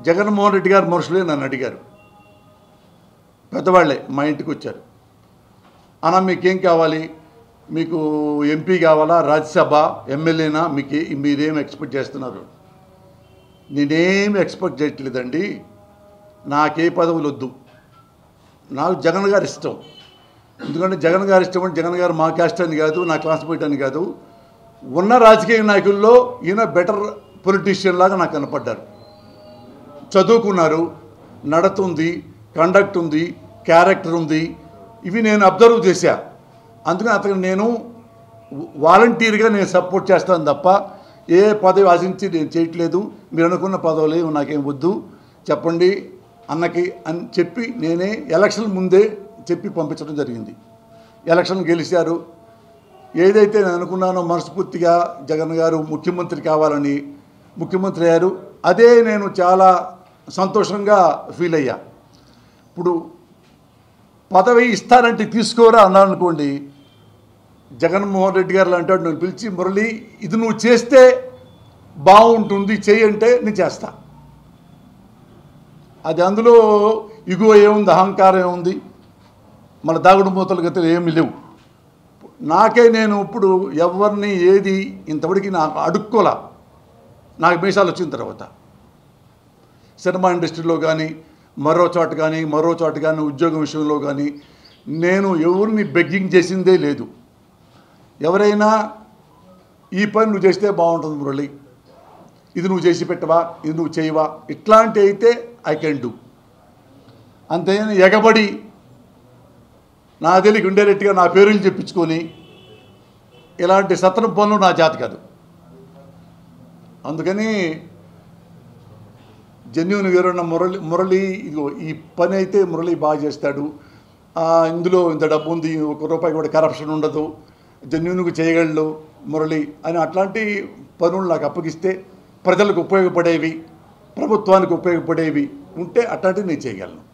జగన్మోహన్ రెడ్డి గారు మనుషులే నన్ను అడిగారు పెద్దవాళ్ళే మా ఇంటికి వచ్చారు అన్న మీకేం కావాలి మీకు ఎంపీ కావాలా రాజ్యసభ ఎమ్మెల్యేనా మీకు ఏ- మీరేం ఎక్స్పెక్ట్ చేస్తున్నారు నేనేం ఎక్స్పెక్ట్ చేయట్లేదండి నాకే పదవులు వద్దు నాకు జగన్ గారు ఇష్టం ఎందుకంటే జగన్ గారు ఇష్టం అంటే జగన్ గారు మా క్యాస్ట్ అని కాదు నా క్లాస్మేట్ అని కాదు ఉన్న రాజకీయ నాయకుల్లో ఈయన బెటర్ పొలిటీషియన్ లాగా నాకు కనపడ్డారు చదువుకున్నారు నడతుంది కండక్ట్ ఉంది క్యారెక్టర్ ఉంది ఇవి నేను అబ్జర్వ్ చేశా అందుకని అతను నేను వాలంటీర్గా నేను సపోర్ట్ చేస్తాను తప్ప ఏ పదవి ఆశించి నేను చేయట్లేదు మీరు అనుకున్న పదవులు ఏమి నాకేం వద్దు చెప్పండి అన్నకి అని చెప్పి నేనే ఎలక్షన్ ముందే చెప్పి పంపించడం జరిగింది ఎలక్షన్ గెలిచారు ఏదైతే నేను అనుకున్నానో మనస్ఫూర్తిగా జగన్ గారు ముఖ్యమంత్రి కావాలని ముఖ్యమంత్రి అయ్యారు అదే నేను చాలా సంతోషంగా ఫీల్ అయ్యా ఇప్పుడు పదవి ఇస్తానంటే తీసుకోరా అన్నాను అనుకోండి జగన్మోహన్ రెడ్డి గారు అంటాడు నేను పిలిచి మురళి ఇది నువ్వు చేస్తే బాగుంటుంది చేయంటే నేను చేస్తా అది అందులో ఇగో ఏముంది అహంకారం ఏముంది మన దాగుడు మూతల గతులు ఏమీ లేవు నాకే నేను ఇప్పుడు ఎవరిని ఏది ఇంతవరకు నాకు అడుక్కోలా నాకు మీసాలు వచ్చిన తర్వాత సినిమా ఇండస్ట్రీలో కానీ మరో చోట కానీ మరో చోట కానీ ఉద్యోగం విషయంలో కానీ నేను ఎవరిని బెగ్గింగ్ చేసిందే లేదు ఎవరైనా ఈ పని నువ్వు చేస్తే బాగుంటుంది మురళి ఇది నువ్వు చేసి పెట్టవా ఇది నువ్వు చేయవా ఇట్లాంటి అయితే ఐ కెన్ డూ అంతేగాని ఎగబడి నా తెలియక ఇండైరెక్ట్గా నా పేరులు చెప్పించుకొని ఇలాంటి సత్రం పనులు నా జాతి కాదు అందుకని జెన్యున్ వేరున్న మురళి మురళి ఇదిగో ఈ పని అయితే మురళి బాగా చేస్తాడు ఆ, ఇందులో ఇంత డబ్బు ఉంది ఒక రూపాయి కూడా కరప్షన్ ఉండదు జెన్యున్గా చేయగలడు మురళి అని అట్లాంటి పనులు నాకు అప్పగిస్తే ప్రజలకు ఉపయోగపడేవి ప్రభుత్వానికి ఉపయోగపడేవి ఉంటే అట్లాంటివి నేను చేయగలను